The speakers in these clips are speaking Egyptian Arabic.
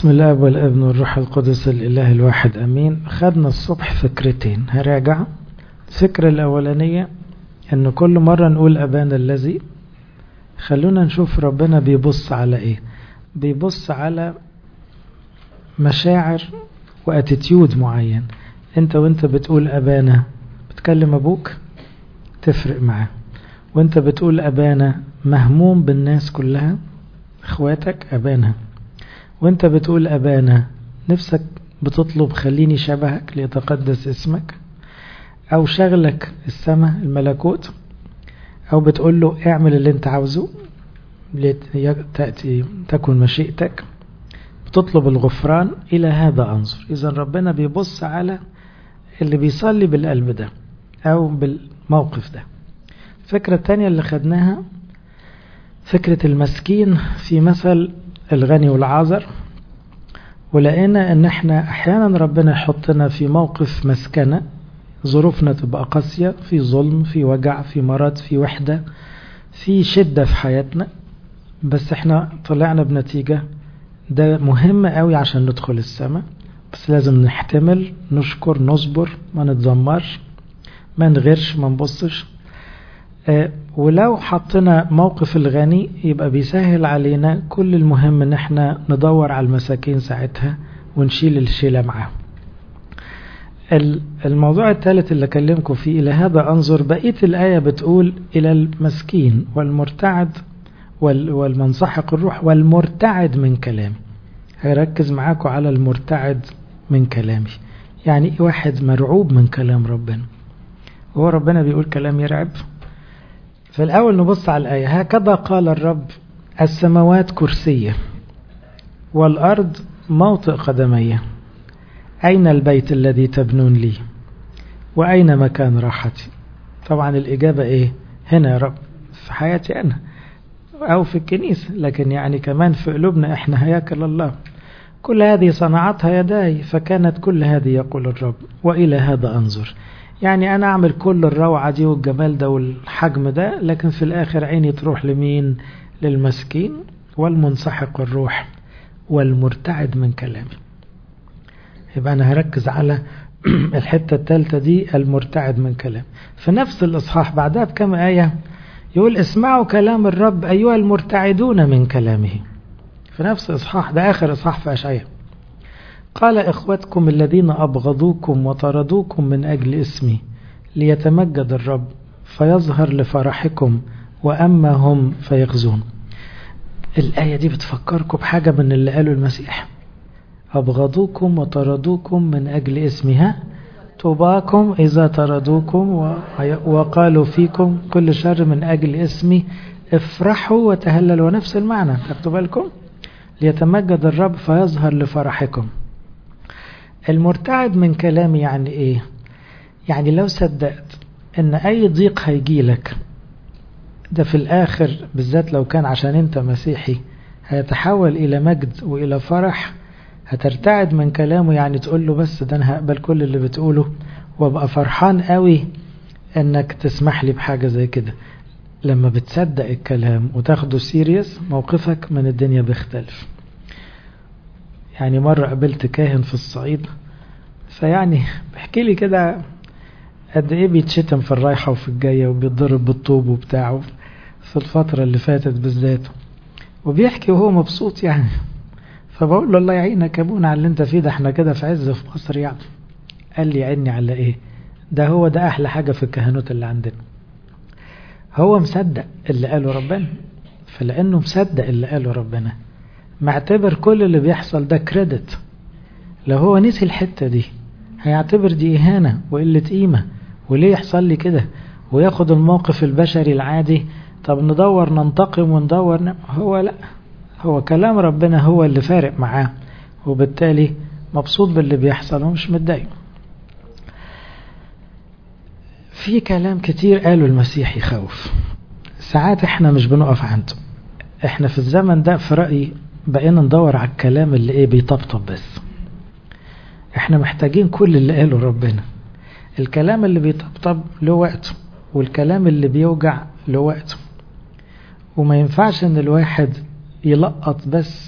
بسم الله والابن والروح القدس الإله الواحد أمين خدنا الصبح فكرتين هراجع الفكرة الأولانية أن كل مرة نقول أبانا الذي خلونا نشوف ربنا بيبص على إيه بيبص على مشاعر واتيتيود معين انت وانت بتقول أبانا بتكلم أبوك تفرق معاه وانت بتقول أبانا مهموم بالناس كلها اخواتك أبانا وانت بتقول أبانا نفسك بتطلب خليني شبهك ليتقدس اسمك أو شغلك السماء الملكوت أو بتقول له اعمل اللي انت عاوزه تأتي تكن مشيئتك بتطلب الغفران إلى هذا أنظر إذا ربنا بيبص على اللي بيصلي بالقلب ده أو بالموقف ده الفكرة الثانية اللي خدناها فكرة المسكين في مثل الغني والعازر ولقينا ان احنا احيانا ربنا يحطنا في موقف مسكنة ظروفنا تبقى قاسية في ظلم في وجع في مرض في وحدة في شدة في حياتنا بس احنا طلعنا بنتيجة ده مهم قوي عشان ندخل السماء بس لازم نحتمل نشكر نصبر ما نتذمرش ما نغيرش ما نبصش اه ولو حطينا موقف الغني يبقى بيسهل علينا كل المهم ان احنا ندور على المساكين ساعتها ونشيل الشيلة معاهم الموضوع الثالث اللي اكلمكم فيه الى هذا انظر بقية الآية بتقول الى المسكين والمرتعد والمنسحق الروح والمرتعد من كلامي هركز معاكم على المرتعد من كلامي يعني واحد مرعوب من كلام ربنا وهو ربنا بيقول كلام يرعب فالأول نبص على الآية هكذا قال الرب السماوات كرسية والأرض موطئ قدمي أين البيت الذي تبنون لي وأين مكان راحتي طبعا الإجابة إيه هنا يا رب في حياتي أنا أو في الكنيسة لكن يعني كمان في قلوبنا إحنا هياكل الله كل هذه صنعتها يداي فكانت كل هذه يقول الرب وإلى هذا أنظر يعني أنا أعمل كل الروعة دي والجمال ده والحجم ده لكن في الآخر عيني تروح لمين للمسكين والمنسحق الروح والمرتعد من كلامي يبقى أنا هركز على الحتة الثالثة دي المرتعد من كلام في نفس الإصحاح بعدها بكم آية يقول اسمعوا كلام الرب أيها المرتعدون من كلامه في نفس الإصحاح ده آخر إصحاح في أشعياء قال إخوتكم الذين أبغضوكم وطردوكم من أجل اسمي ليتمجد الرب فيظهر لفرحكم وأما هم فيخزون الآية دي بتفكركم بحاجة من اللي قاله المسيح أبغضوكم وطردوكم من أجل اسمها طوباكم إذا طردوكم وقالوا فيكم كل شر من أجل اسمي افرحوا وتهللوا نفس المعنى تاخدوا بالكم ليتمجد الرب فيظهر لفرحكم المرتعد من كلامي يعني ايه يعني لو صدقت ان اي ضيق هيجي لك ده في الاخر بالذات لو كان عشان انت مسيحي هيتحول الى مجد والى فرح هترتعد من كلامه يعني تقول له بس ده انا هقبل كل اللي بتقوله وابقى فرحان قوي انك تسمح لي بحاجة زي كده لما بتصدق الكلام وتاخده سيريس موقفك من الدنيا بيختلف يعني مرة قابلت كاهن في الصعيد فيعني بحكي لي كده قد ايه بيتشتم في الرايحة وفي الجاية وبيتضرب بالطوب وبتاعه في الفترة اللي فاتت بالذات وبيحكي وهو مبسوط يعني فبقول له الله يعينك يا ابونا على اللي انت فيه ده احنا كده في عز في مصر يعني قال لي عيني على ايه ده هو ده احلى حاجة في الكهنوت اللي عندنا هو مصدق اللي قاله ربنا فلانه مصدق اللي قاله ربنا معتبر كل اللي بيحصل ده كريدت لو هو نسي الحتة دي هيعتبر دي إهانة وقلة قيمة وليه يحصل لي كده وياخد الموقف البشري العادي طب ندور ننتقم وندور ن... هو لا هو كلام ربنا هو اللي فارق معاه وبالتالي مبسوط باللي بيحصل ومش متضايق في كلام كتير قاله المسيح يخوف ساعات احنا مش بنقف عنده احنا في الزمن ده في رأيي بقينا ندور على الكلام اللي ايه بيطبطب بس احنا محتاجين كل اللي قاله ربنا الكلام اللي بيطبطب له وقته والكلام اللي بيوجع له وقته وما ينفعش ان الواحد يلقط بس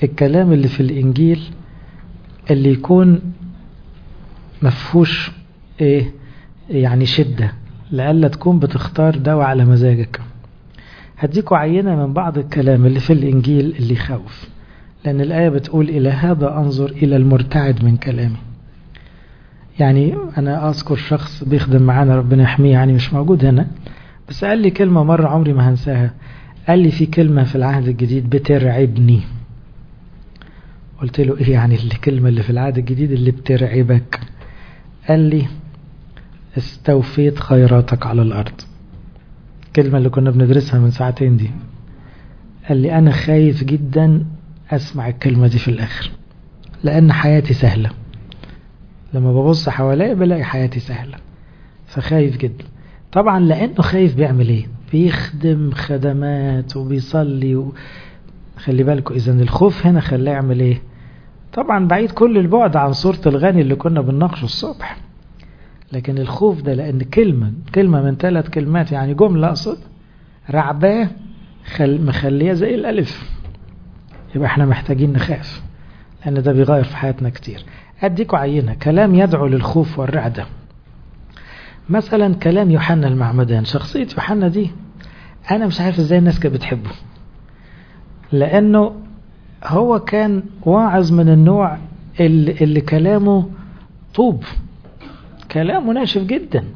الكلام اللي في الإنجيل اللي يكون مفهوش إيه يعني شدة لألا تكون بتختار دواء على مزاجك هديكوا عينة من بعض الكلام اللي في الإنجيل اللي يخوف لأن الآية بتقول إلى هذا أنظر إلى المرتعد من كلامي يعني أنا أذكر شخص بيخدم معانا ربنا يحميه يعني مش موجود هنا بس قال لي كلمة مرة عمري ما هنساها قال لي في كلمة في العهد الجديد بترعبني قلت له ايه يعني الكلمة اللي في العهد الجديد اللي بترعبك قال لي استوفيت خيراتك على الأرض الكلمة اللي كنا بندرسها من ساعتين دي قال لي أنا خايف جدا أسمع الكلمة دي في الآخر لأن حياتي سهلة لما ببص حواليا بلاقي حياتي سهلة فخايف جدا طبعا لأنه خايف بيعمل ايه بيخدم خدمات وبيصلي و... خلي بالكم إذا الخوف هنا خلاه يعمل ايه طبعا بعيد كل البعد عن صورة الغني اللي كنا بنناقشه الصبح لكن الخوف ده لأن كلمة كلمة من ثلاث كلمات يعني جملة أقصد رعباه خل مخليه زي الألف يبقى احنا محتاجين نخاف لأن ده بيغير في حياتنا كتير أديكوا عينة كلام يدعو للخوف والرعدة مثلا كلام يوحنا المعمدان شخصية يوحنا دي أنا مش عارف إزاي الناس كانت بتحبه لأنه هو كان واعظ من النوع اللي, اللي كلامه طوب كلامه ناشف جدا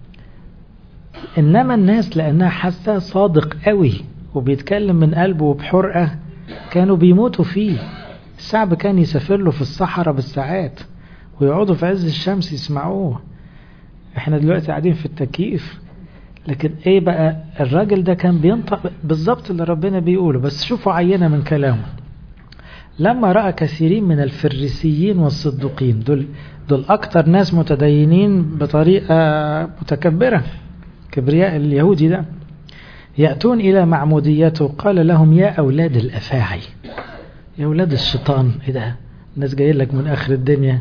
إنما الناس لأنها حاسة صادق قوي وبيتكلم من قلبه وبحرقة كانوا بيموتوا فيه الشعب كان يسافر له في الصحراء بالساعات ويقعدوا في عز الشمس يسمعوه احنا دلوقتي قاعدين في التكييف لكن ايه بقى الراجل ده كان بينطق بالظبط اللي ربنا بيقوله بس شوفوا عينة من كلامه لما رأى كثيرين من الفريسيين والصدوقين دول دول أكتر ناس متدينين بطريقة متكبرة كبرياء اليهودي ده يأتون إلى معموديته قال لهم يا أولاد الأفاعي يا أولاد الشيطان إيه ده الناس جايين لك من آخر الدنيا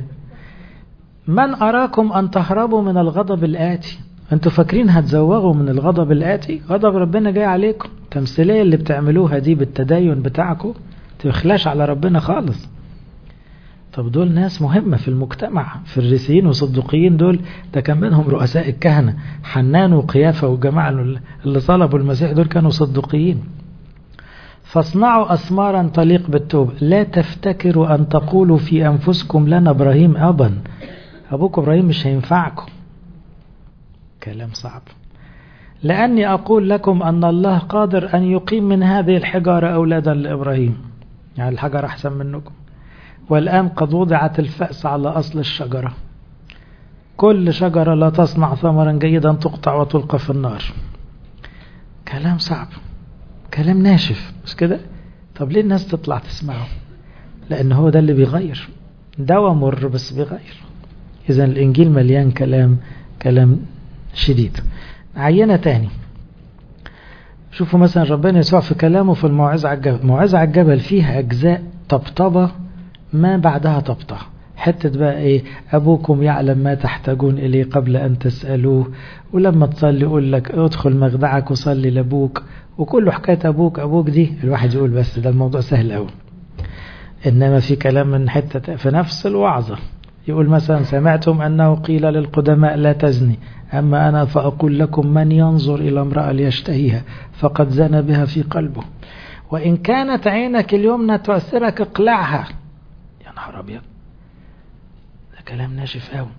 من أراكم أن تهربوا من الغضب الآتي أنتوا فاكرين هتزوغوا من الغضب الآتي غضب ربنا جاي عليكم تمثيلية اللي بتعملوها دي بالتدين بتاعكم تخلاش على ربنا خالص طب دول ناس مهمة في المجتمع فريسيين وصدقيين دول ده كان منهم رؤساء الكهنة حنان وقيافة والجماعة اللي طلبوا المسيح دول كانوا صدقيين فاصنعوا أسمارا تليق بالتوب لا تفتكروا أن تقولوا في أنفسكم لنا إبراهيم أبا أبوك إبراهيم مش هينفعكم كلام صعب لأني أقول لكم أن الله قادر أن يقيم من هذه الحجارة أولادا لإبراهيم يعني الحجر أحسن منكم والآن قد وضعت الفأس على أصل الشجرة كل شجرة لا تصنع ثمرا جيدا تقطع وتلقى في النار كلام صعب كلام ناشف مش كده طب ليه الناس تطلع تسمعه لأن هو ده اللي بيغير دواء مر بس بيغير إذا الإنجيل مليان كلام كلام شديد عينة تاني شوفوا مثلا ربنا يسوع في كلامه في الموعظة على الجبل الموعظة على الجبل فيها أجزاء طبطبة ما بعدها طبطة حتة بقى ايه ابوكم يعلم ما تحتاجون اليه قبل ان تسألوه ولما تصلي يقول لك ادخل مخدعك وصلي لابوك وكل حكاية ابوك ابوك دي الواحد يقول بس ده الموضوع سهل قوي انما في كلام من حتة في نفس الوعظة يقول مثلا سمعتم انه قيل للقدماء لا تزني اما انا فاقول لكم من ينظر الى امرأة ليشتهيها فقد زنى بها في قلبه وان كانت عينك اليمنى تؤثرك اقلعها يا نهار ابيض ده كلام ناشف قوي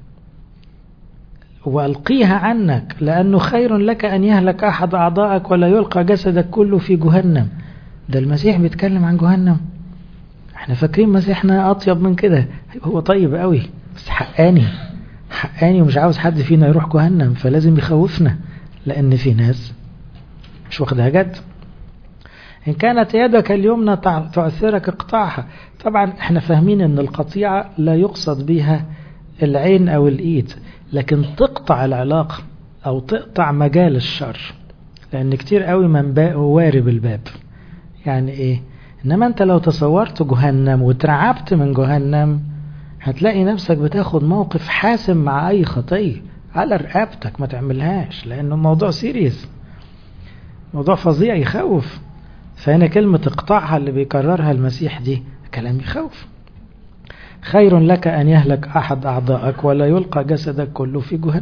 والقيها عنك لانه خير لك ان يهلك احد اعضائك ولا يلقى جسدك كله في جهنم ده المسيح بيتكلم عن جهنم احنا فاكرين مسيحنا اطيب من كده هو طيب قوي بس حقاني حقاني ومش عاوز حد فينا يروح جهنم فلازم يخوفنا لان في ناس مش واخدها جد إن كانت يدك اليمنى تؤثرك اقطعها طبعا احنا فاهمين ان القطيعة لا يقصد بها العين او الايد لكن تقطع العلاقة او تقطع مجال الشر لان كتير قوي من باء وارب الباب يعني ايه انما انت لو تصورت جهنم وترعبت من جهنم هتلاقي نفسك بتاخد موقف حاسم مع اي خطية على رقبتك ما تعملهاش لانه الموضوع سيريس موضوع فظيع يخوف فهنا كلمة اقطعها اللي بيكررها المسيح دي كلام يخوف خير لك أن يهلك أحد أعضائك ولا يلقى جسدك كله في جهنم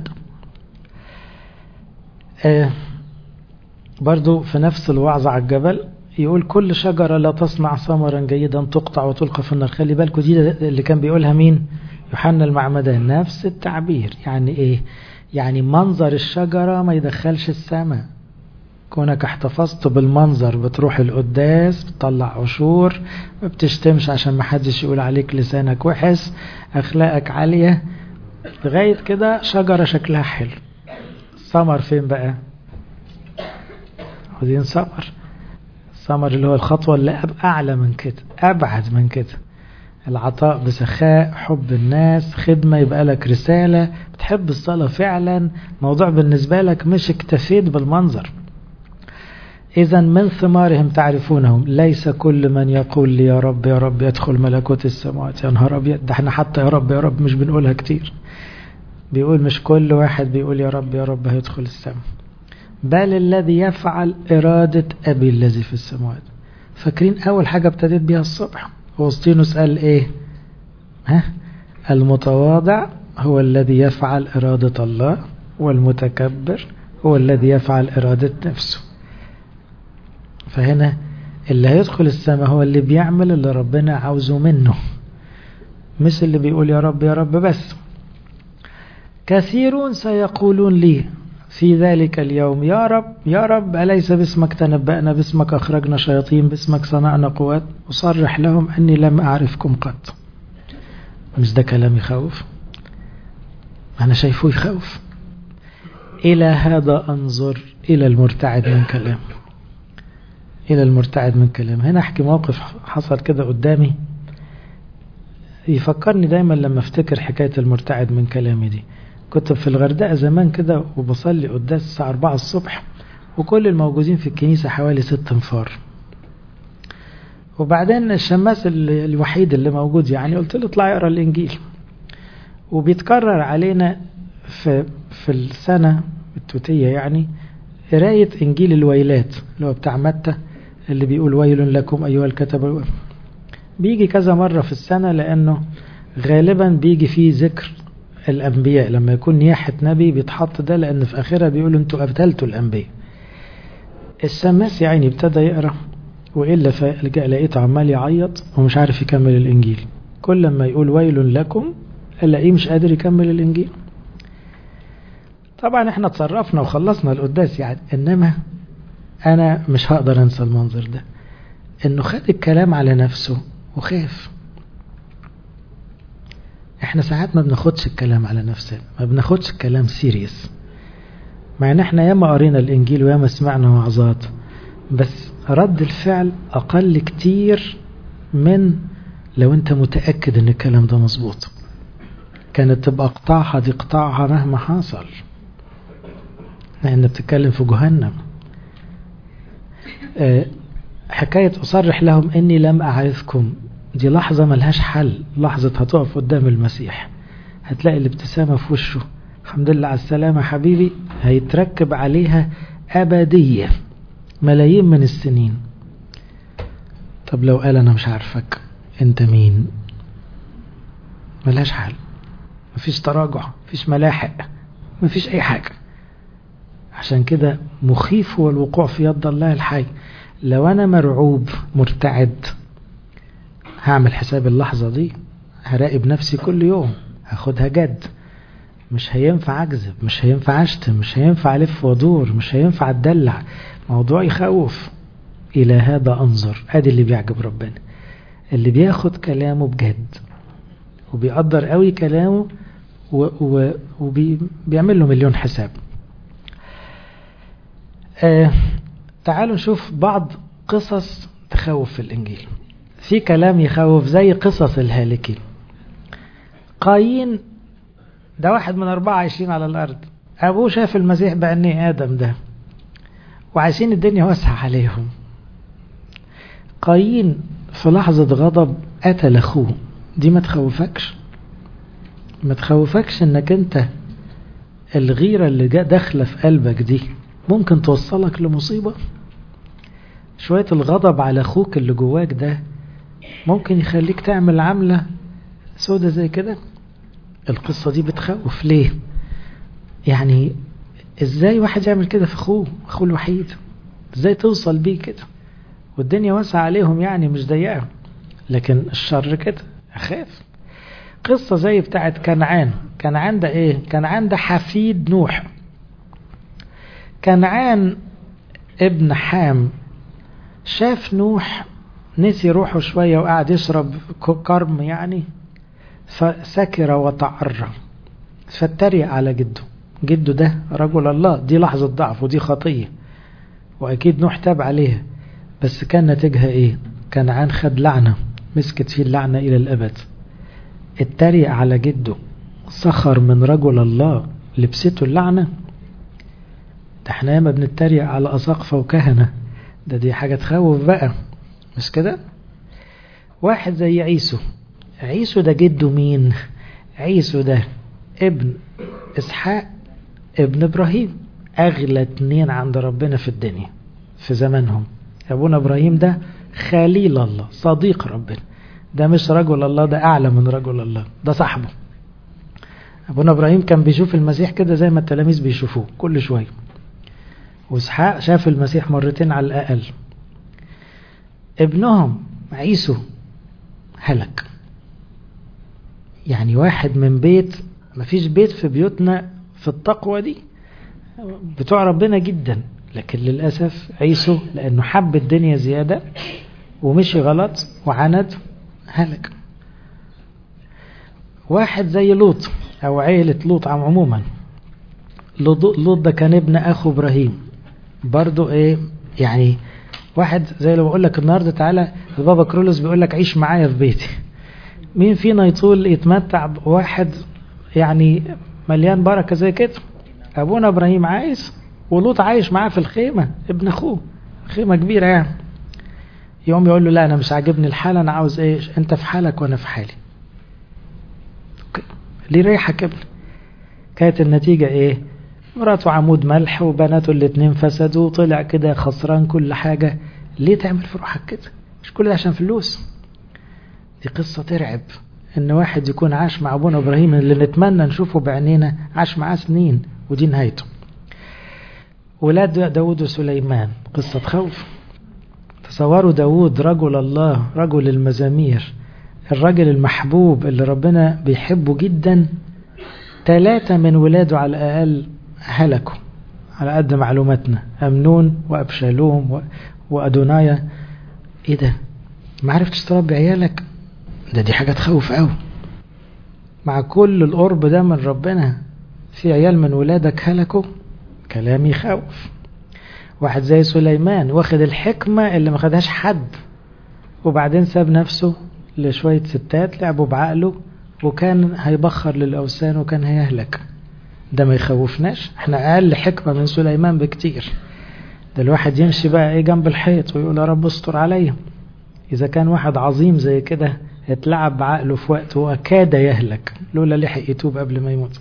آه برضو في نفس الوعظ على الجبل يقول كل شجرة لا تصنع ثمرا جيدا تقطع وتلقى في النار خلي بالكوا دي اللي كان بيقولها مين يوحنا المعمدان نفس التعبير يعني ايه يعني منظر الشجرة ما يدخلش السماء كونك احتفظت بالمنظر بتروح القداس بتطلع عشور ما بتشتمش عشان ما حدش يقول عليك لسانك وحش اخلاقك عالية لغاية كده شجرة شكلها حلو الثمر فين بقى عاوزين ثمر الثمر اللي هو الخطوة اللي أعلى من كده أبعد من كده العطاء بسخاء حب الناس خدمة يبقى لك رسالة بتحب الصلاة فعلا موضوع بالنسبة لك مش اكتفيت بالمنظر إذا من ثمارهم تعرفونهم ليس كل من يقول لي يا رب يا رب يدخل ملكوت السماوات يا نهار أبيض ده احنا حتى يا رب يا رب مش بنقولها كتير بيقول مش كل واحد بيقول يا رب يا رب هيدخل السماء بل الذي يفعل إرادة أبي الذي في السماوات فاكرين أول حاجة ابتديت بيها الصبح أوسطينوس قال إيه ها المتواضع هو الذي يفعل إرادة الله والمتكبر هو الذي يفعل إرادة نفسه فهنا اللي هيدخل السماء هو اللي بيعمل اللي ربنا عاوزه منه مش اللي بيقول يا رب يا رب بس كثيرون سيقولون لي في ذلك اليوم يا رب يا رب أليس باسمك تنبأنا باسمك أخرجنا شياطين باسمك صنعنا قوات أصرح لهم أني لم أعرفكم قط مش ده كلام يخوف أنا شايفه يخوف إلى هذا أنظر إلى المرتعد من كلام إلى المرتعد من كلام هنا أحكي موقف حصل كده قدامي يفكرني دايما لما افتكر حكاية المرتعد من كلامي دي كنت في الغردقة زمان كده وبصلي قداس الساعة 4 الصبح وكل الموجودين في الكنيسة حوالي ست انفار وبعدين الشماس الوحيد اللي موجود يعني قلت له اطلع اقرا الانجيل وبيتكرر علينا في في السنة التوتية يعني قراية انجيل الويلات اللي هو بتاع متى اللي بيقول ويل لكم ايها الكتبة بيجي كذا مرة في السنة لانه غالبا بيجي فيه ذكر الأنبياء لما يكون نياحة نبي بيتحط ده لأن في آخرها بيقولوا أنتوا قتلتوا الأنبياء السماس يعني ابتدى يقرأ وإلا لقيته عمال يعيط ومش عارف يكمل الإنجيل كل ما يقول ويل لكم ألاقيه مش قادر يكمل الإنجيل طبعا احنا تصرفنا وخلصنا القداس يعني إنما أنا مش هقدر أنسى المنظر ده إنه خد الكلام على نفسه وخاف احنا ساعات ما بناخدش الكلام على نفسنا ما بناخدش الكلام سيريس مع ان احنا ياما قرينا الانجيل وياما سمعنا وعظات بس رد الفعل اقل كتير من لو انت متأكد ان الكلام ده مظبوط كانت تبقى قطاعها دي قطاعها مهما حصل لان بتتكلم في جهنم اه حكاية أصرح لهم إني لم أعرفكم دي لحظة ملهاش حل لحظة هتقف قدام المسيح هتلاقي الابتسامة في وشه الحمد لله على السلامة حبيبي هيتركب عليها أبدية ملايين من السنين طب لو قال أنا مش عارفك أنت مين ملهاش حل مفيش تراجع مفيش ملاحق مفيش أي حاجة عشان كده مخيف هو الوقوع في يد الله الحي لو أنا مرعوب مرتعد هعمل حساب اللحظة دي هراقب نفسي كل يوم هاخدها جد مش هينفع أكذب مش هينفع أشتم مش هينفع ألف وادور مش هينفع أتدلع موضوع يخوف إلى هذا أنظر أدي اللي بيعجب ربنا اللي بياخد كلامه بجد وبيقدر قوي كلامه وبيعمل له مليون حساب آه تعالوا نشوف بعض قصص تخوف في الإنجيل في كلام يخوف زي قصص الهالكين قايين ده واحد من أربعة عايشين على الأرض أبوه شاف المسيح بعينيه آدم ده وعايشين الدنيا واسعة عليهم قايين في لحظة غضب قتل أخوه دي ما تخوفكش ما تخوفكش انك انت الغيرة اللي جا داخلة في قلبك دي ممكن توصلك لمصيبة شوية الغضب على أخوك اللي جواك ده ممكن يخليك تعمل عملة سودة زي كده القصة دي بتخوف ليه يعني ازاي واحد يعمل كده في اخوه اخوه الوحيد ازاي توصل بيه كده والدنيا واسعة عليهم يعني مش ضيقة لكن الشر كده اخاف قصة زي بتاعت كنعان كنعان ده ايه كنعان ده حفيد نوح كنعان ابن حام شاف نوح نسي روحه شوية وقعد يشرب كرم يعني فسكر وتعرى فاتريق على جده جده ده رجل الله دي لحظة ضعف ودي خطية وأكيد نوح تاب عليها بس كان نتيجها إيه كنعان خد لعنة مسكت فيه اللعنة إلى الأبد اتريق على جده سخر من رجل الله لبسته اللعنة ده احنا ياما بنتريق على أساقفة وكهنة ده دي حاجة تخوف بقى مش كده واحد زي عيسو عيسو ده جده مين عيسو ده ابن اسحاق ابن ابراهيم اغلى اتنين عند ربنا في الدنيا في زمانهم ابونا ابراهيم ده خليل الله صديق ربنا ده مش رجل الله ده اعلى من رجل الله ده صاحبه ابونا ابراهيم كان بيشوف المسيح كده زي ما التلاميذ بيشوفوه كل شويه واسحاق شاف المسيح مرتين على الاقل ابنهم عيسو هلك يعني واحد من بيت مفيش بيت في بيوتنا في التقوى دي بتوع ربنا جدا لكن للأسف عيسو لأنه حب الدنيا زيادة ومشي غلط وعند هلك واحد زي لوط أو عيلة لوط عموما لوط ده كان ابن أخو إبراهيم برضو إيه يعني واحد زي اللي بقول لك النهارده تعالى البابا كرولوس بيقول لك عيش معايا في بيتي مين فينا يطول يتمتع بواحد يعني مليان بركه زي كده ابونا ابراهيم عايز ولوط عايش معاه في الخيمه ابن اخوه خيمه كبيره يعني يوم يقول له لا انا مش عاجبني الحال انا عاوز ايه انت في حالك وانا في حالي ليه ريحك ابني كانت النتيجه ايه مراته عمود ملح وبناته الاتنين فسدوا وطلع كده خسران كل حاجة ليه تعمل في روحك كده مش كل ده عشان فلوس دي قصة ترعب ان واحد يكون عاش مع ابونا ابراهيم اللي نتمنى نشوفه بعينينا عاش معاه سنين ودي نهايته ولاد داود وسليمان قصة خوف تصوروا داود رجل الله رجل المزامير الرجل المحبوب اللي ربنا بيحبه جدا ثلاثة من ولاده على الأقل هلكوا على قد معلوماتنا أمنون وأبشالوم و... وأدونايا إيه ده ما عرفتش تربي عيالك ده دي حاجة تخوف قوي مع كل القرب ده من ربنا في عيال من ولادك هلكوا كلام يخوف واحد زي سليمان واخد الحكمة اللي ما خدهاش حد وبعدين ساب نفسه لشوية ستات لعبوا بعقله وكان هيبخر للأوثان وكان هيهلك ده ما يخوفناش احنا اقل حكمة من سليمان بكتير ده الواحد يمشي بقى ايه جنب الحيط ويقول يا رب استر عليا اذا كان واحد عظيم زي كده اتلعب بعقله في وقت وكاد يهلك لولا لحق يتوب قبل ما يموت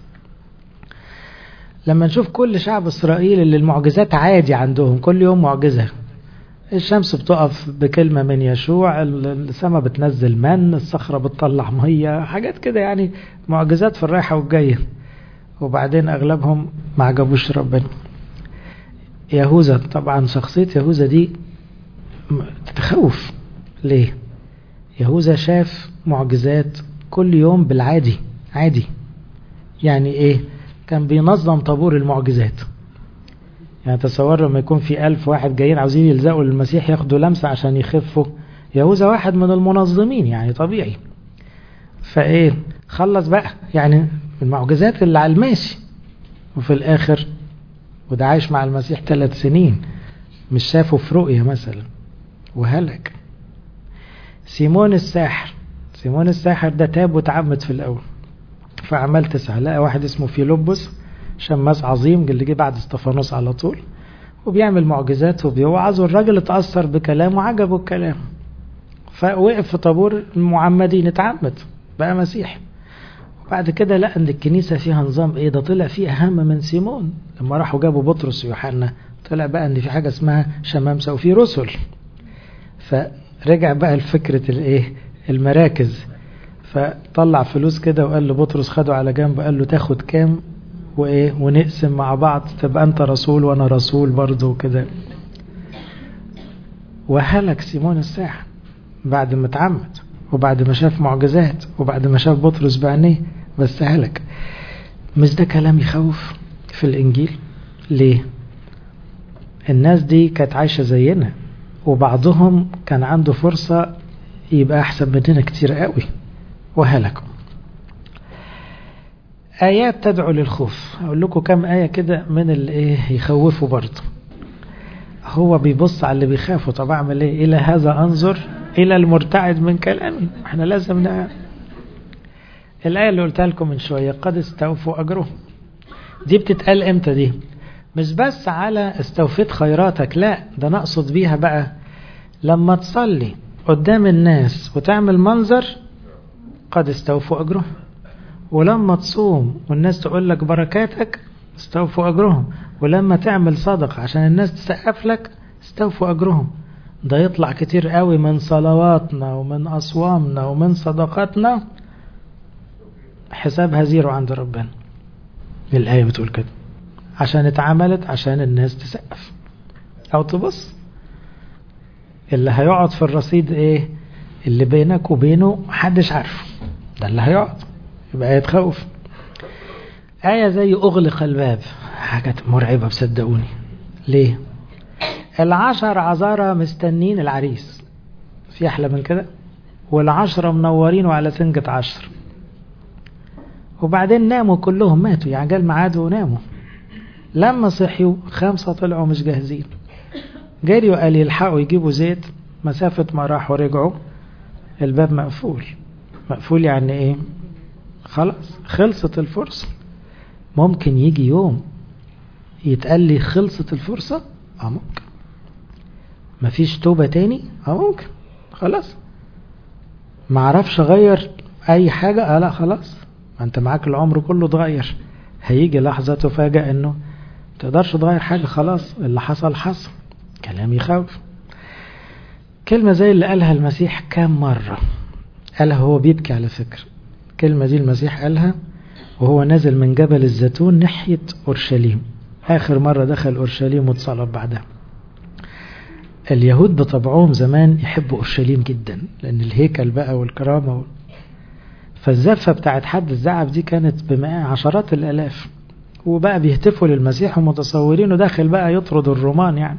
لما نشوف كل شعب اسرائيل اللي المعجزات عادي عندهم كل يوم معجزة الشمس بتقف بكلمة من يشوع السماء بتنزل من الصخرة بتطلع مية حاجات كده يعني معجزات في الرايحة والجاية وبعدين أغلبهم ما عجبوش ربنا يهوذا طبعا شخصية يهوذا دي تتخوف ليه يهوذا شاف معجزات كل يوم بالعادي عادي يعني ايه كان بينظم طابور المعجزات يعني تصور لما يكون في ألف واحد جايين عاوزين يلزقوا للمسيح ياخدوا لمسة عشان يخفوا يهوذا واحد من المنظمين يعني طبيعي فايه خلص بقى يعني المعجزات اللي على الماشي وفي الآخر وده عايش مع المسيح ثلاث سنين مش شافه في رؤية مثلا وهلك سيمون الساحر سيمون الساحر ده تاب وتعمد في الأول فعمل تسعة لقى واحد اسمه فيلبس شماس عظيم اللي جه بعد استفانوس على طول وبيعمل معجزات وبيوعظ والراجل اتأثر بكلامه وعجبه الكلام فوقف في طابور المعمدين اتعمد بقى مسيحي وبعد كده لقى ان الكنيسة فيها نظام ايه ده طلع فيه اهم من سيمون لما راحوا جابوا بطرس ويوحنا طلع بقى ان في حاجة اسمها شمامسة وفي رسل رجع بقى لفكرة الايه المراكز فطلع فلوس كده وقال لبطرس خده على جنب قال له تاخد كام وايه ونقسم مع بعض تبقى انت رسول وانا رسول برضه وكده وهلك سيمون الساحر بعد ما اتعمد وبعد ما شاف معجزات وبعد ما شاف بطرس بعينيه بس هلك مش ده كلام يخوف في الانجيل ليه الناس دي كانت عايشة زينا وبعضهم كان عنده فرصة يبقى أحسن مننا كتير قوي وهلكوا آيات تدعو للخوف أقول لكم كم آية كده من اللي إيه يخوفوا برضه هو بيبص على اللي بيخافوا طب أعمل إيه إلى هذا أنظر إلى المرتعد من كلامي إحنا لازم نعمل الآية اللي قلتها لكم من شوية قد استوفوا أجرهم دي بتتقال إمتى دي مش بس على استوفيت خيراتك لا ده نقصد بيها بقى لما تصلي قدام الناس وتعمل منظر قد استوفوا أجرهم ولما تصوم والناس تقول لك بركاتك استوفوا أجرهم ولما تعمل صدقة عشان الناس تسقف لك استوفوا أجرهم ده يطلع كتير قوي من صلواتنا ومن أصوامنا ومن صدقاتنا حسابها زيرو عند ربنا الآية بتقول كده عشان اتعملت عشان الناس تسقف أو تبص اللي هيقعد في الرصيد ايه اللي بينك وبينه محدش عارفه ده اللي هيقعد يبقى آية تخوف آية زي أغلق الباب حاجة مرعبة بصدقوني ليه العشر عذارى مستنين العريس في أحلى من كده والعشرة منورين وعلى سنجة عشر وبعدين ناموا كلهم ماتوا يعني جال ميعاد وناموا لما صحيوا خمسة طلعوا مش جاهزين جريوا قال يلحقوا يجيبوا زيت مسافة ما راحوا رجعوا الباب مقفول مقفول يعني ايه خلاص خلصت الفرصة ممكن يجي يوم يتقال لي خلصت الفرصة اه ممكن مفيش توبة تاني اه ممكن خلاص ما عرفش اغير اي حاجة اه لا خلاص ما انت معاك العمر كله اتغير هيجي لحظة تفاجأ انه تقدرش تغير حاجة خلاص اللي حصل حصل كلام يخوف كلمة زي اللي قالها المسيح كام مرة قالها هو بيبكي على فكرة الكلمة دي المسيح قالها وهو نازل من جبل الزيتون ناحية أورشليم آخر مرة دخل أورشليم واتصلب بعدها اليهود بطبعهم زمان يحبوا أورشليم جدا لأن الهيكل بقى والكرامة وال... فالزفة بتاعت حد الزعف دي كانت بمئة عشرات الآلاف وبقى بيهتفوا للمسيح ومتصورينه داخل بقى يطرد الرومان يعني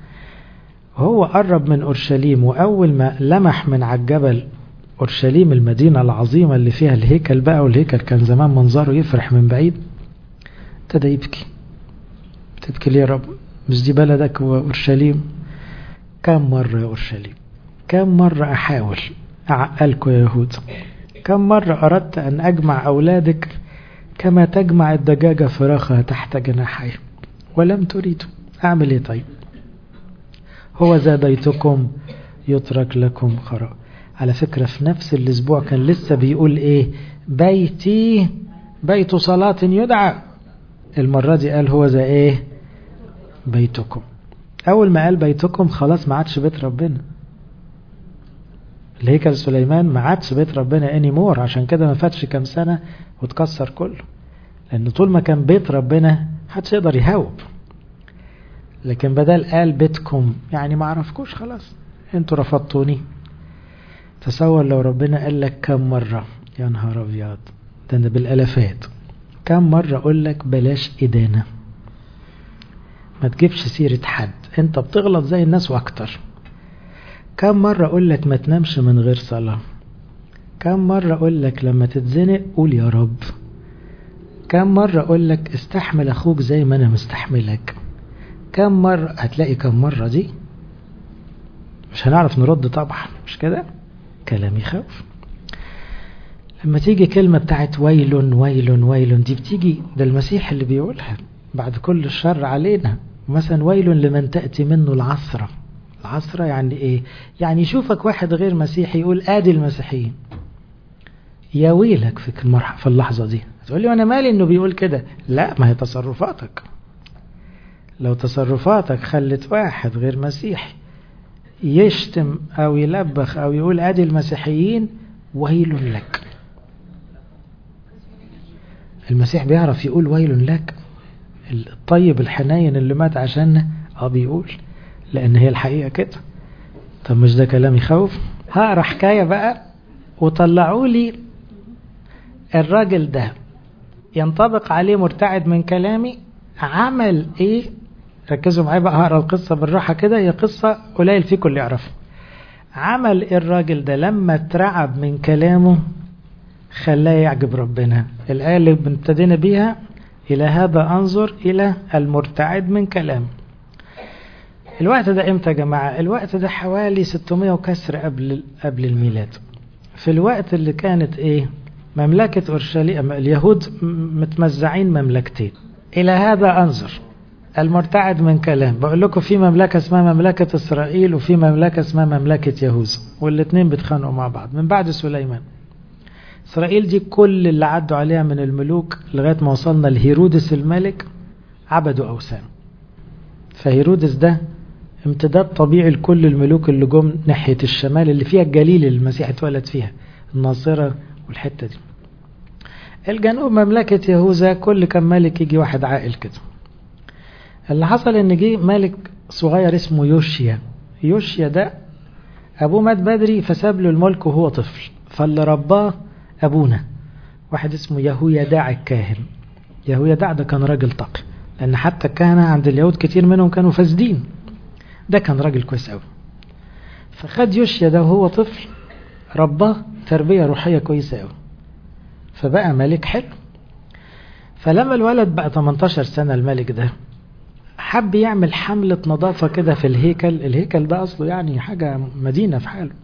هو قرب من أورشليم وأول ما لمح من على الجبل أورشليم المدينة العظيمة اللي فيها الهيكل بقى والهيكل كان زمان منظره يفرح من بعيد ابتدى يبكي تبكي ليه يا رب مش دي بلدك وأورشليم كم مرة يا أورشليم كم مرة أحاول أعقلكم يا يهود كم مرة أردت أن أجمع أولادك كما تجمع الدجاجة فراخها تحت جناحيه ولم تريدوا أعمل إيه طيب هو ذا بيتكم يترك لكم خراب على فكرة في نفس الأسبوع كان لسه بيقول إيه بيتي بيت صلاة يدعى المرة دي قال هو ذا إيه بيتكم أول ما قال بيتكم خلاص ما عادش بيت ربنا الهيكل سليمان ما عادش بيت ربنا اني مور عشان كده ما فاتش كام سنة وتكسر كله لأن طول ما كان بيت ربنا محدش يقدر يهاوب لكن بدل قال بيتكم يعني ما عرفكوش خلاص انتوا رفضتوني تصور لو ربنا قال لك كم مرة يا نهار أبيض ده أنا بالألفات كم مرة أقول لك بلاش إدانة ما تجيبش سيرة حد انت بتغلط زي الناس واكتر كم مرة أقول لك ما تنامش من غير صلاة كم مرة أقول لك لما تتزنق قول يا رب كم مرة أقول لك استحمل أخوك زي ما أنا مستحملك كم مرة هتلاقي كم مرة دي مش هنعرف نرد طبعا مش كده كلام يخوف لما تيجي كلمة بتاعت ويل ويل ويل دي بتيجي ده المسيح اللي بيقولها بعد كل الشر علينا مثلا ويل لمن تأتي منه العثرة العثرة يعني ايه يعني يشوفك واحد غير مسيحي يقول ادي المسيحيين يا ويلك في في اللحظة دي تقول لي انا مالي انه بيقول كده لا ما هي تصرفاتك لو تصرفاتك خلت واحد غير مسيحي يشتم أو يلبخ أو يقول أدي المسيحيين ويل لك المسيح بيعرف يقول ويل لك الطيب الحنين اللي مات عشاننا اه بيقول لأن هي الحقيقة كده طب مش ده كلام يخوف هقرا حكاية بقى وطلعوا لي الراجل ده ينطبق عليه مرتعد من كلامي عمل ايه ركزوا معايا بقى هقرا القصة بالراحة كده هي قصة قليل فيكم اللي يعرفها عمل ايه الراجل ده لما اترعب من كلامه خلاه يعجب ربنا الآية اللي ابتدينا بيها إلى هذا أنظر إلى المرتعد من كلامه الوقت ده امتى يا جماعة الوقت ده حوالي 600 وكسر قبل قبل الميلاد في الوقت اللي كانت ايه مملكة أورشليم اليهود متمزعين مملكتين إلى هذا أنظر المرتعد من كلام بقول لكم في مملكة اسمها مملكة إسرائيل وفي مملكة اسمها مملكة يهوذا والاثنين بيتخانقوا مع بعض من بعد سليمان إسرائيل دي كل اللي عدوا عليها من الملوك لغاية ما وصلنا لهيرودس الملك عبدوا أوثان فهيرودس ده امتداد طبيعي لكل الملوك اللي جم ناحية الشمال اللي فيها الجليل اللي المسيح اتولد فيها الناصرة والحتة دي الجنوب مملكة يهوذا كل كم ملك يجي واحد عاقل كده اللي حصل ان جه ملك صغير اسمه يوشيا يوشيا ده ابوه مات بدري فساب له الملك وهو طفل فاللي رباه ابونا واحد اسمه يهويداع الكاهن يهويداع ده كان راجل تقي لان حتى الكهنة عند اليهود كتير منهم كانوا فاسدين ده كان راجل كويس قوي فخد يوشيا ده وهو طفل رباه تربية روحية كويسة قوي فبقى ملك حلو فلما الولد بقى 18 سنة الملك ده حب يعمل حملة نظافة كده في الهيكل الهيكل ده أصله يعني حاجة مدينة في حاله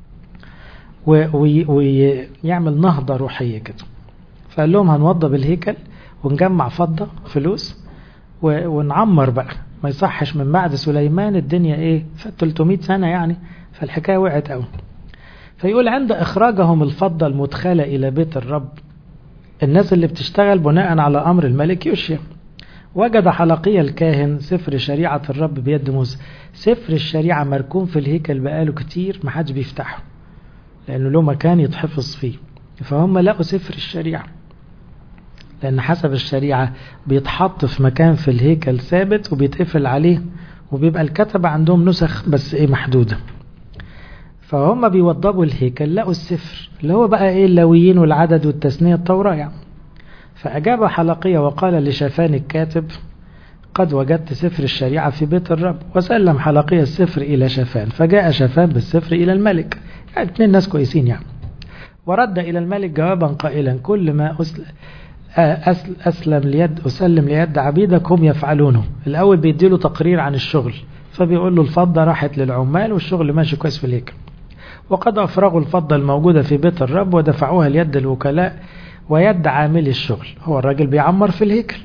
ويعمل نهضة روحية كده فقال لهم هنوضب الهيكل ونجمع فضة فلوس ونعمر بقى ما يصحش من بعد سليمان الدنيا ايه فات 300 سنة يعني فالحكاية وقعت قوي فيقول عند إخراجهم الفضة المدخلة إلى بيت الرب الناس اللي بتشتغل بناء على أمر الملك يوشيا وجد حلقي الكاهن سفر شريعة الرب بيد موسى سفر الشريعة مركون في الهيكل بقاله كتير ما حدش بيفتحه لأنه له مكان يتحفظ فيه فهم لقوا سفر الشريعة لأن حسب الشريعة بيتحط في مكان في الهيكل ثابت وبيتقفل عليه وبيبقى الكتبة عندهم نسخ بس ايه محدودة فهم بيوضبوا الهيكل لقوا السفر اللي هو بقى ايه اللويين والعدد والتثنية التوراة يعني فأجاب حلقية وقال لشافان الكاتب قد وجدت سفر الشريعة في بيت الرب وسلم حلقية السفر إلى شافان فجاء شافان بالسفر إلى الملك يعني اثنين ناس كويسين يعني ورد إلى الملك جوابا قائلا كل ما أسل أسلم ليد أسلم ليد عبيدك هم يفعلونه الأول بيديله تقرير عن الشغل فبيقول له الفضة راحت للعمال والشغل ماشي كويس في الهيكل وقد أفرغوا الفضة الموجودة في بيت الرب ودفعوها ليد الوكلاء ويد عامل الشغل هو الراجل بيعمر في الهيكل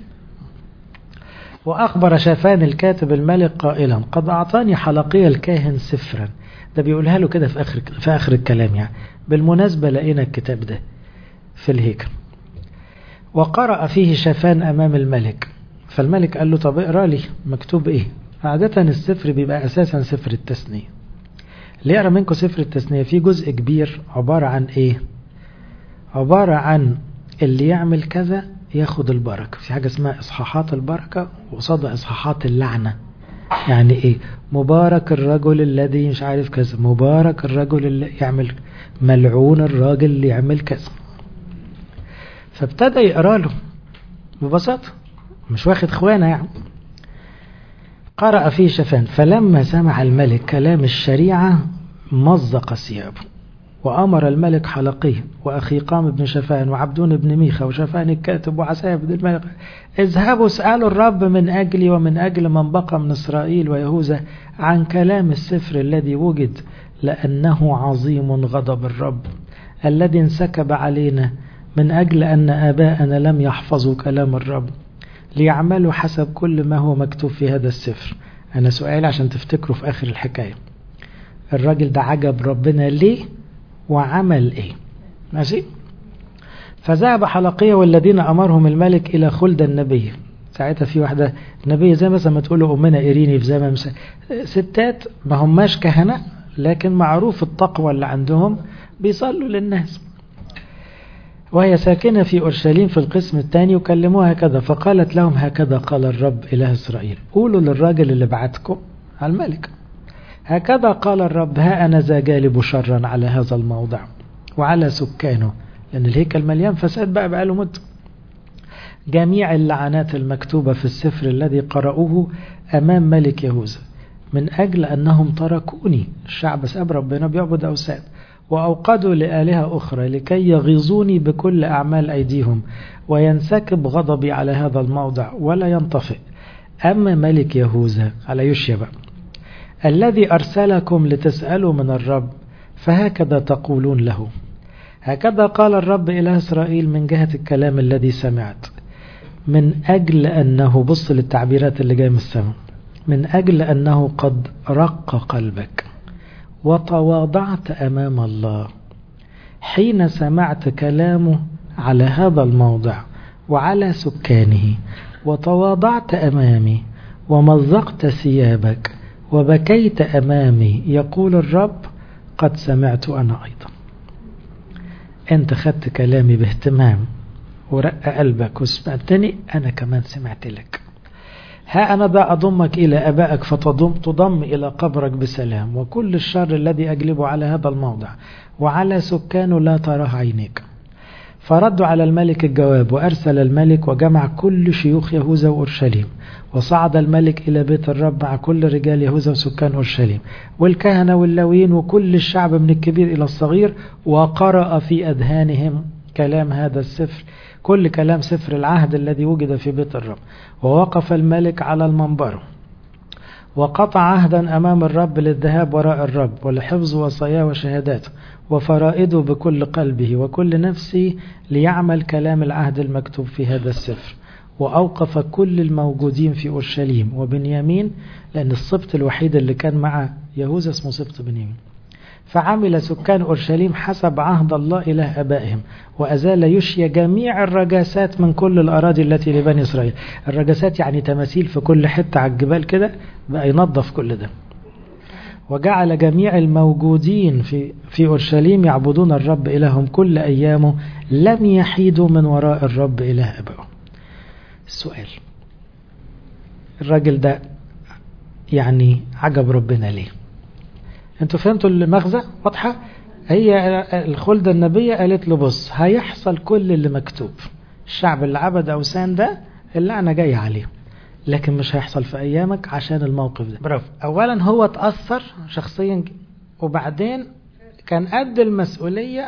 وأخبر شافان الكاتب الملك قائلا قد أعطاني حلقي الكاهن سفرا ده بيقولها له كده في آخر, في آخر الكلام يعني بالمناسبة لقينا الكتاب ده في الهيكل وقرأ فيه شافان أمام الملك فالملك قال له طب اقرأ لي مكتوب ايه عادة السفر بيبقى أساسا سفر التثنية اللي يقرأ منكم سفر التثنية فيه جزء كبير عبارة عن ايه عبارة عن اللي يعمل كذا ياخد البركة في حاجة اسمها إصحاحات البركة وقصادها إصحاحات اللعنة يعني ايه مبارك الرجل الذي مش عارف كذا مبارك الرجل اللي يعمل ملعون الراجل اللي يعمل كذا فابتدى يقرا له ببساطة مش واخد خوانة يعني قرأ فيه شفان فلما سمع الملك كلام الشريعة مزق ثيابه وأمر الملك حلقيه وأخي قام بن شفان وعبدون بن ميخا وشفان الكاتب وعسايا بن الملك اذهبوا اسألوا الرب من أجلي ومن أجل من بقى من إسرائيل ويهوذا عن كلام السفر الذي وجد لأنه عظيم غضب الرب الذي انسكب علينا من أجل أن آباءنا لم يحفظوا كلام الرب ليعملوا حسب كل ما هو مكتوب في هذا السفر أنا سؤال عشان تفتكروا في آخر الحكاية الراجل ده عجب ربنا ليه وعمل ايه ماشي فذهب حلقية والذين أمرهم الملك إلى خلد النبي ساعتها في واحدة نبية زي مثلا ما تقولوا أمنا إيريني في زمن ستات ما هماش كهنة لكن معروف التقوى اللي عندهم بيصلوا للناس وهي ساكنة في أورشليم في القسم الثاني وكلموها هكذا فقالت لهم هكذا قال الرب إله إسرائيل قولوا للراجل اللي بعتكم على الملك هكذا قال الرب ها أنا ذا جالب شرا على هذا الموضع وعلى سكانه لأن الهيكل مليان فساد بقى بقى له مدة جميع اللعنات المكتوبة في السفر الذي قرأوه أمام ملك يهوذا من أجل أنهم تركوني الشعب ساب ربنا بيعبد أوثان وأوقدوا لآلهة أخرى لكي يغيظوني بكل أعمال أيديهم وينسكب غضبي على هذا الموضع ولا ينطفئ أما ملك يهوذا على يوشيا بقى الذي أرسلكم لتسألوا من الرب فهكذا تقولون له هكذا قال الرب إلى إسرائيل من جهة الكلام الذي سمعت من أجل أنه بص للتعبيرات اللي جاية من السماء من أجل أنه قد رق قلبك وتواضعت أمام الله حين سمعت كلامه على هذا الموضع وعلى سكانه وتواضعت أمامي ومزقت ثيابك وبكيت أمامي يقول الرب قد سمعت أنا أيضا أنت خدت كلامي باهتمام ورق قلبك وسمعتني أنا كمان سمعت لك ها أنا ذا أضمك إلى أبائك فتضم تضم إلى قبرك بسلام وكل الشر الذي أجلبه على هذا الموضع وعلى سكانه لا تراه عينيك فردوا على الملك الجواب وأرسل الملك وجمع كل شيوخ يهوذا وأورشليم وصعد الملك إلى بيت الرب مع كل رجال يهوذا وسكان أورشليم والكهنة واللوين وكل الشعب من الكبير إلى الصغير وقرأ في أذهانهم كلام هذا السفر كل كلام سفر العهد الذي وجد في بيت الرب ووقف الملك على المنبر وقطع عهدا أمام الرب للذهاب وراء الرب ولحفظ وصاياه وشهاداته وفرائده بكل قلبه وكل نفسه ليعمل كلام العهد المكتوب في هذا السفر وأوقف كل الموجودين في أورشليم وبنيامين لأن السبط الوحيد اللي كان مع يهوذا اسمه سبط بنيامين فعمل سكان أورشليم حسب عهد الله إله أبائهم وأزال يشيى جميع الرجاسات من كل الأراضي التي لبني إسرائيل الرجاسات يعني تماثيل في كل حتة على الجبال كده بقى ينظف كل ده وجعل جميع الموجودين في في أورشليم يعبدون الرب إلههم كل أيامه لم يحيدوا من وراء الرب إله أبائهم السؤال الراجل ده يعني عجب ربنا ليه انتوا فهمتوا المغزى واضحة هي الخلدة النبية قالت له بص هيحصل كل اللي مكتوب الشعب اللي عبد أوثان ده اللي أنا جاي عليه لكن مش هيحصل في أيامك عشان الموقف ده برافو أولا هو تأثر شخصيا وبعدين كان قد المسؤولية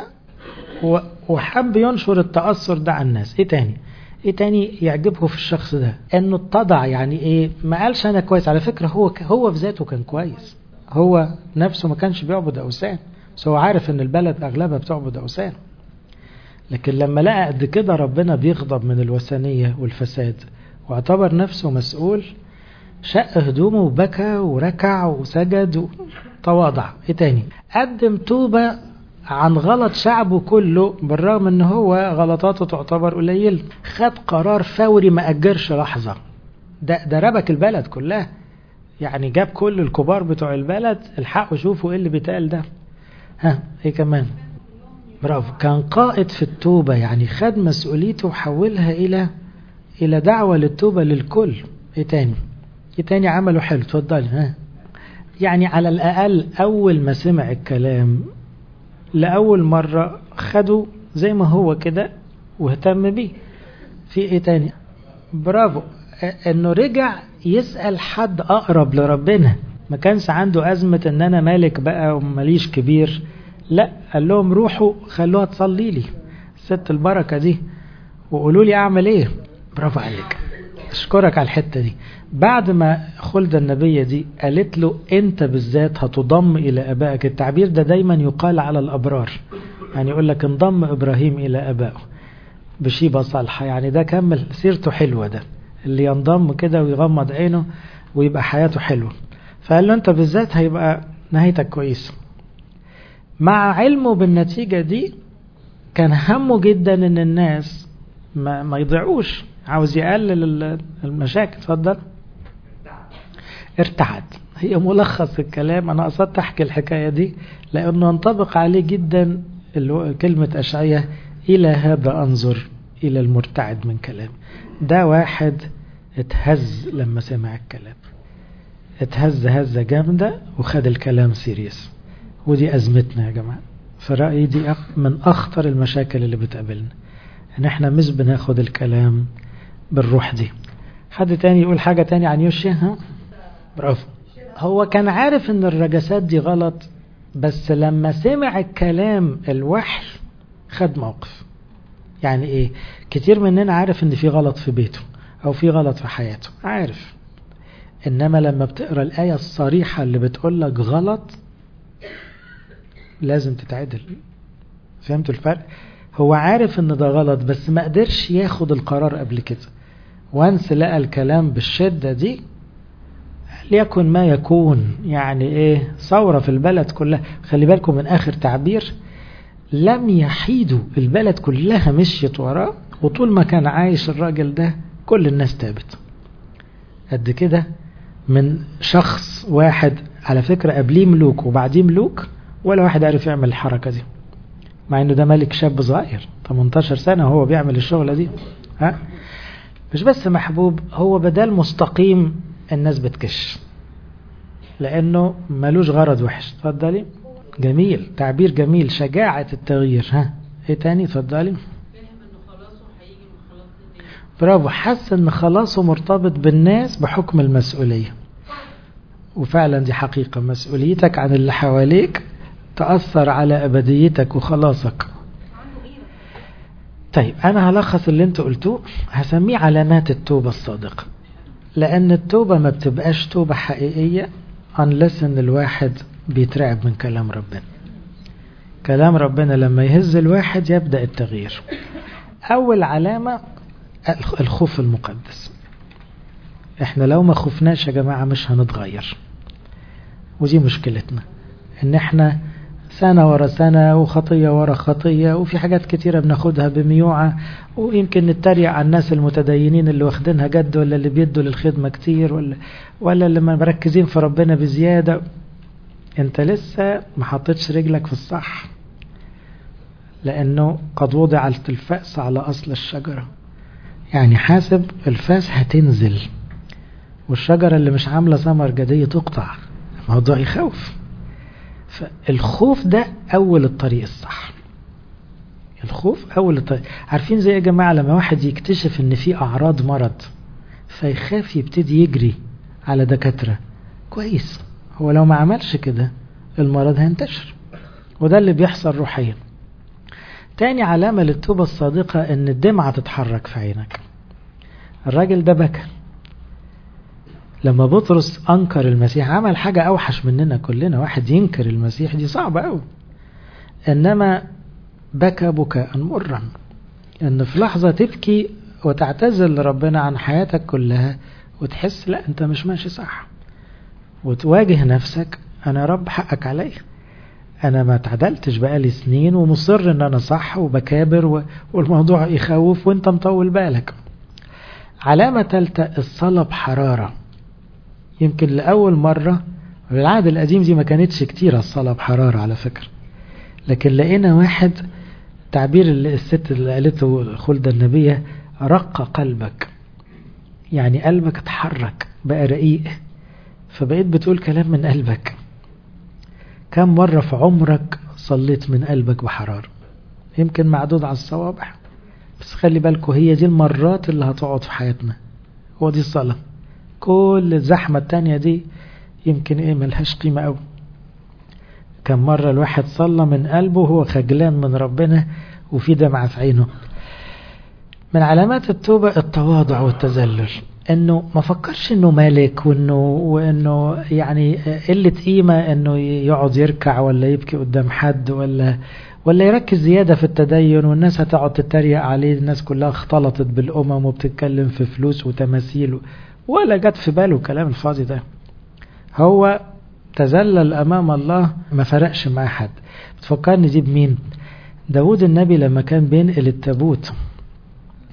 وحب ينشر التأثر ده على الناس ايه تاني ايه تاني يعجبه في الشخص ده انه اتضع يعني ايه ما قالش انا كويس على فكرة هو هو في ذاته كان كويس هو نفسه ما كانش بيعبد أوثان بس هو عارف ان البلد اغلبها بتعبد أوثان لكن لما لقى قد كده ربنا بيغضب من الوثنية والفساد واعتبر نفسه مسؤول شق هدومه وبكى وركع وسجد وتواضع ايه تاني قدم توبة عن غلط شعبه كله بالرغم ان هو غلطاته تعتبر قليل خد قرار فوري ما اجرش لحظة ده, ده ربك البلد كلها يعني جاب كل الكبار بتوع البلد الحقوا شوفوا ايه اللي بيتقال ده ها ايه كمان برافو كان قائد في التوبة يعني خد مسؤوليته وحولها الى الى دعوة للتوبة للكل ايه تاني ايه تاني عمله حلو اتفضلي ها يعني على الاقل اول ما سمع الكلام لأول مرة خده زي ما هو كده واهتم بيه في ايه تاني برافو انه رجع يسأل حد اقرب لربنا ما كانش عنده ازمة ان انا مالك بقى وماليش كبير لا قال لهم روحوا خلوها تصلي لي ست البركة دي وقولوا لي اعمل ايه برافو عليك اشكرك على الحتة دي بعد ما خلد النبية دي قالت له انت بالذات هتضم الى ابائك التعبير ده دايما يقال على الابرار يعني يقول لك انضم ابراهيم الى ابائه بشيبة صالحة يعني ده كمل سيرته حلوة ده اللي ينضم كده ويغمض عينه ويبقى حياته حلوة فقال له انت بالذات هيبقى نهايتك كويسة مع علمه بالنتيجة دي كان همه جدا ان الناس ما, ما يضيعوش عاوز يقلل المشاكل اتفضل ارتعد هي ملخص الكلام انا قصدت احكي الحكايه دي لانه ينطبق عليه جدا كلمه اشعياء الى هذا انظر الى المرتعد من كلام ده واحد اتهز لما سمع الكلام اتهز هزه جامده وخد الكلام سيريس ودي ازمتنا يا جماعه في رايي دي من اخطر المشاكل اللي بتقابلنا ان احنا مش بناخد الكلام بالروح دي حد تاني يقول حاجه تاني عن يوشيا ها برافو هو كان عارف ان الرجسات دي غلط بس لما سمع الكلام الوحي خد موقف يعني ايه كتير مننا عارف ان في غلط في بيته او في غلط في حياته عارف انما لما بتقرا الايه الصريحه اللي بتقول لك غلط لازم تتعدل فهمتوا الفرق هو عارف ان ده غلط بس ما قدرش ياخد القرار قبل كده وانس لقى الكلام بالشده دي ليكن ما يكون يعني ايه ثوره في البلد كلها خلي بالكم من اخر تعبير لم يحيدوا البلد كلها مشيت وراه وطول ما كان عايش الراجل ده كل الناس تابت قد كده من شخص واحد على فكرة قبليه ملوك وبعديه ملوك ولا واحد عارف يعمل الحركة دي مع انه ده ملك شاب صغير 18 سنة وهو بيعمل الشغلة دي ها مش بس محبوب هو بدل مستقيم الناس بتكش لانه ملوش غرض وحش اتفضلي جميل تعبير جميل شجاعة التغيير ها ايه تاني اتفضلي برافو حس ان خلاصه مرتبط بالناس بحكم المسؤولية وفعلا دي حقيقة مسؤوليتك عن اللي حواليك تأثر على أبديتك وخلاصك طيب أنا هلخص اللي انت قلتوه هسميه علامات التوبة الصادقة لأن التوبة ما بتبقاش توبة حقيقية unless ان الواحد بيترعب من كلام ربنا كلام ربنا لما يهز الواحد يبدأ التغيير أول علامة الخوف المقدس احنا لو ما خفناش يا جماعة مش هنتغير ودي مشكلتنا ان احنا سنة ورا سنة وخطية ورا خطية وفي حاجات كتيرة بناخدها بميوعة ويمكن نتريق على الناس المتدينين اللي واخدينها جد ولا اللي بيدوا للخدمة كتير ولا ولا اللي مركزين في ربنا بزيادة انت لسه ما حطيتش رجلك في الصح لانه قد وضعت الفأس على اصل الشجرة يعني حاسب الفاس هتنزل والشجرة اللي مش عاملة ثمر جدية تقطع الموضوع يخوف فالخوف ده أول الطريق الصح الخوف أول الطريق عارفين زي يا جماعة لما واحد يكتشف ان في أعراض مرض فيخاف يبتدي يجري على دكاترة كويس هو لو ما عملش كده المرض هينتشر وده اللي بيحصل روحيا تاني علامة للتوبة الصادقة ان الدمعة تتحرك في عينك الراجل ده بكى لما بطرس انكر المسيح عمل حاجة اوحش مننا كلنا واحد ينكر المسيح دي صعبة قوي انما بكى بكاء مرا ان في لحظة تبكي وتعتذر لربنا عن حياتك كلها وتحس لا انت مش ماشي صح وتواجه نفسك انا يا رب حقك عليا انا ما اتعدلتش بقالي سنين ومصر ان انا صح وبكابر والموضوع يخوف وانت مطول بالك علامة ثالثة الصلاة بحرارة يمكن لأول مرة العهد القديم دي ما كانتش كتير الصلاة بحرارة على فكرة لكن لقينا واحد تعبير الست اللي قالته خلدة النبية رق قلبك يعني قلبك اتحرك بقى رقيق فبقيت بتقول كلام من قلبك كم مرة في عمرك صليت من قلبك بحرارة يمكن معدود على الصوابع بس خلي بالكوا هي دي المرات اللي هتقعد في حياتنا هو دي الصلاة كل الزحمة التانية دي يمكن ايه ملهاش قيمة قوي كم مرة الواحد صلى من قلبه وهو خجلان من ربنا وفي دمعة في عينه من علامات التوبة التواضع والتذلل انه ما فكرش انه مالك وانه وانه يعني قلة قيمة انه يقعد يركع ولا يبكي قدام حد ولا ولا يركز زيادة في التدين والناس هتقعد تتريق عليه الناس كلها اختلطت بالأمم وبتتكلم في فلوس وتماثيل ولا جت في باله كلام الفاضي ده هو تذلل أمام الله ما فرقش مع حد بتفكرني دي بمين داود النبي لما كان بينقل التابوت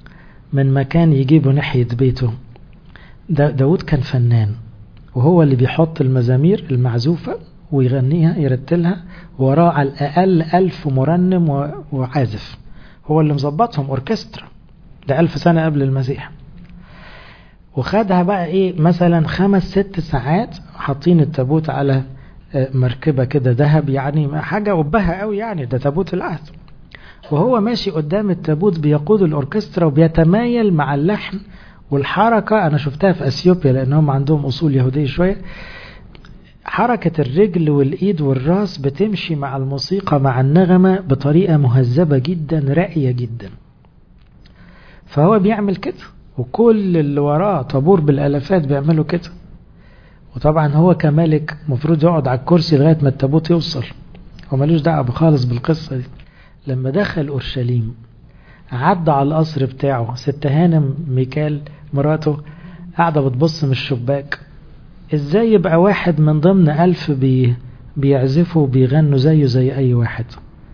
من مكان يجيبه ناحية بيته دا داود كان فنان وهو اللي بيحط المزامير المعزوفة ويغنيها يرتلها وراه على الأقل ألف مرنم وعازف هو اللي مظبطهم أوركسترا ده ألف سنة قبل المسيح وخدها بقى إيه مثلا خمس ست ساعات حاطين التابوت على مركبة كده ذهب يعني حاجة وبها قوي يعني ده تابوت العهد وهو ماشي قدام التابوت بيقود الأوركسترا وبيتمايل مع اللحن والحركة أنا شفتها في أثيوبيا لأنهم عندهم أصول يهودية شوية حركة الرجل والإيد والراس بتمشي مع الموسيقى مع النغمة بطريقة مهذبة جدا راقية جدا فهو بيعمل كده وكل اللي وراه طابور بالالافات بيعملوا كده وطبعا هو كملك مفروض يقعد على الكرسي لغايه ما التابوت يوصل هو ملوش دعوه خالص بالقصه دي لما دخل اورشليم عدى على القصر بتاعه ست هانم ميكال مراته قاعده بتبص من الشباك ازاي يبقى واحد من ضمن ألف بي بيعزفوا وبيغنوا زيه زي أي واحد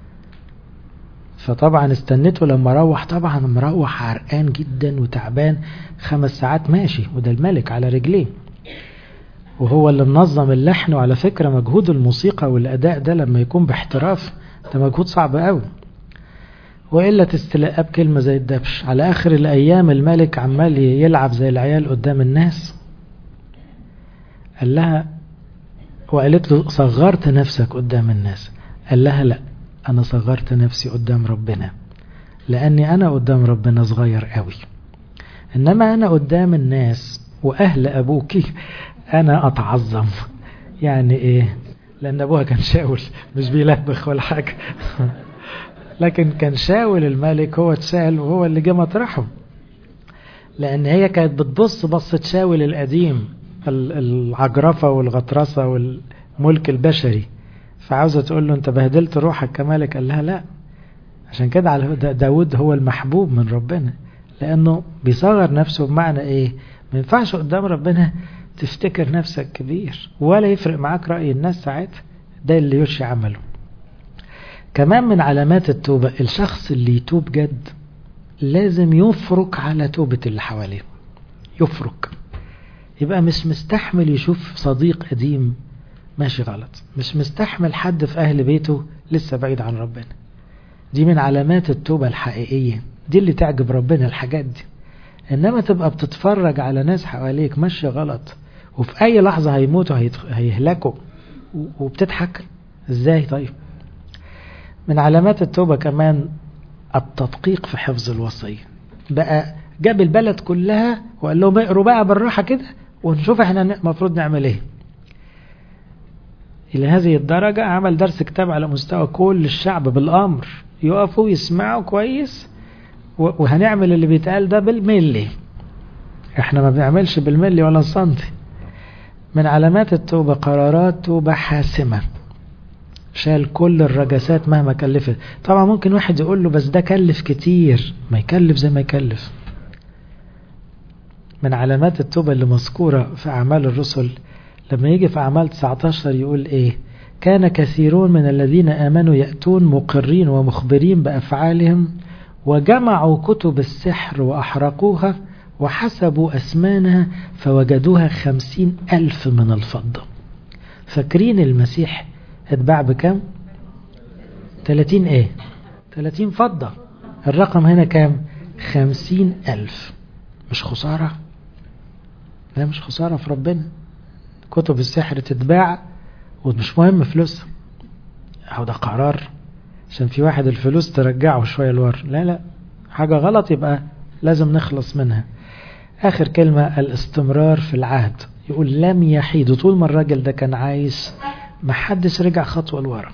فطبعا استنيته لما روح طبعا مروح عرقان جدا وتعبان خمس ساعات ماشي وده الملك على رجليه وهو اللي منظم اللحن وعلى فكرة مجهود الموسيقى والأداء ده لما يكون باحتراف ده مجهود صعب قوي وإلا تستلقى بكلمة زي الدبش على آخر الأيام الملك عمال يلعب زي العيال قدام الناس قال لها وقالت له صغرت نفسك قدام الناس قال لها لا أنا صغرت نفسي قدام ربنا لأني أنا قدام ربنا صغير قوي إنما أنا قدام الناس وأهل أبوكي أنا أتعظم يعني إيه لأن أبوها كان شاول مش بيلبخ ولا حاجة لكن كان شاول الملك هو اتسأل وهو اللي جه مطرحه لأن هي كانت بتبص بصة شاول القديم العجرفة والغطرسة والملك البشري فعاوزة تقول له انت بهدلت روحك كمالك قال لها لا عشان كده على داود هو المحبوب من ربنا لانه بيصغر نفسه بمعنى ايه ما ينفعش قدام ربنا تفتكر نفسك كبير ولا يفرق معاك رأي الناس ساعتها ده اللي يوشي عمله كمان من علامات التوبة الشخص اللي يتوب جد لازم يفرك على توبة اللي حواليه يفرك يبقى مش مستحمل يشوف صديق قديم ماشي غلط مش مستحمل حد في أهل بيته لسه بعيد عن ربنا دي من علامات التوبة الحقيقية دي اللي تعجب ربنا الحاجات دي إنما تبقى بتتفرج على ناس حواليك ماشي غلط وفي أي لحظة هيموتوا هيهلكوا وبتضحك إزاي طيب من علامات التوبة كمان التدقيق في حفظ الوصية بقى جاب البلد كلها وقال لهم اقروا بقى بالراحة كده ونشوف احنا المفروض نعمل ايه إلى هذه الدرجة عمل درس كتاب على مستوى كل الشعب بالأمر يقفوا يسمعوا كويس وهنعمل اللي بيتقال ده بالملي احنا ما بنعملش بالملي ولا السنتي من علامات التوبة قرارات توبة حاسمة شال كل الرجسات مهما كلفت طبعا ممكن واحد يقول له بس ده كلف كتير ما يكلف زي ما يكلف من علامات التوبة اللي مذكورة في أعمال الرسل لما يجي في أعمال 19 يقول إيه كان كثيرون من الذين آمنوا يأتون مقرين ومخبرين بأفعالهم وجمعوا كتب السحر وأحرقوها وحسبوا أسمانها فوجدوها خمسين ألف من الفضة فاكرين المسيح اتباع بكم 30 ايه 30 فضة الرقم هنا كام خمسين ألف مش خسارة لا مش خسارة في ربنا كتب السحر تتباع ومش مهم فلوسها أو ده قرار عشان في واحد الفلوس ترجعه شوية لورا لا لا حاجة غلط يبقى لازم نخلص منها آخر كلمة الاستمرار في العهد يقول لم يحيد طول ما الراجل ده كان عايش محدش رجع خطوة لورا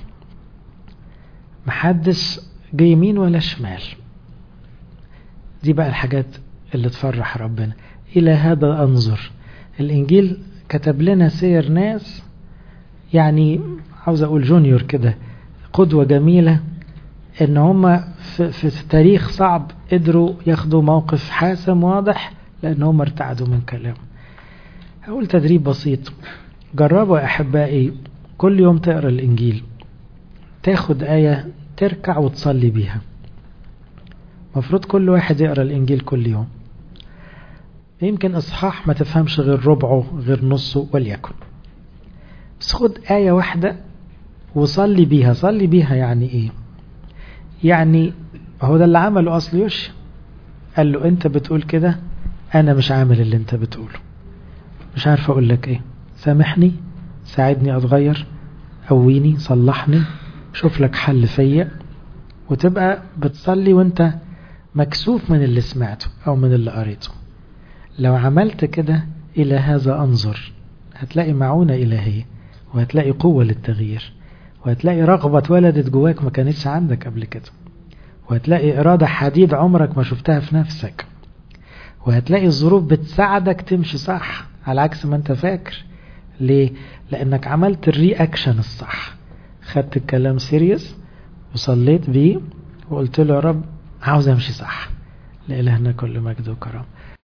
محدش جه يمين ولا شمال دي بقى الحاجات اللي تفرح ربنا إلى هذا أنظر الإنجيل كتب لنا سير ناس يعني عاوز أقول جونيور كده قدوة جميلة إن هم في, في تاريخ صعب قدروا ياخدوا موقف حاسم واضح لأن هم ارتعدوا من كلامه هقول تدريب بسيط جربوا يا أحبائي كل يوم تقرأ الإنجيل تاخد آية تركع وتصلي بيها مفروض كل واحد يقرأ الإنجيل كل يوم يمكن إصحاح ما تفهمش غير ربعه غير نصه وليكن بس خد آية واحدة وصلي بيها صلي بيها يعني إيه يعني هو ده اللي عمله أصل يوشي قال له أنت بتقول كده أنا مش عامل اللي أنت بتقوله مش عارف أقول لك إيه سامحني ساعدني أتغير قويني صلحني شوف لك حل فيا وتبقى بتصلي وانت مكسوف من اللي سمعته أو من اللي قريته لو عملت كده إلى هذا أنظر هتلاقي معونة إلهية وهتلاقي قوة للتغيير وهتلاقي رغبة اتولدت جواك ما كانتش عندك قبل كده وهتلاقي إرادة حديد عمرك ما شفتها في نفسك وهتلاقي الظروف بتساعدك تمشي صح على عكس ما انت فاكر ليه؟ لأنك عملت الرياكشن الصح خدت الكلام سيريس وصليت بيه وقلت له يا رب عاوز امشي صح لإلهنا كل مجد وكرم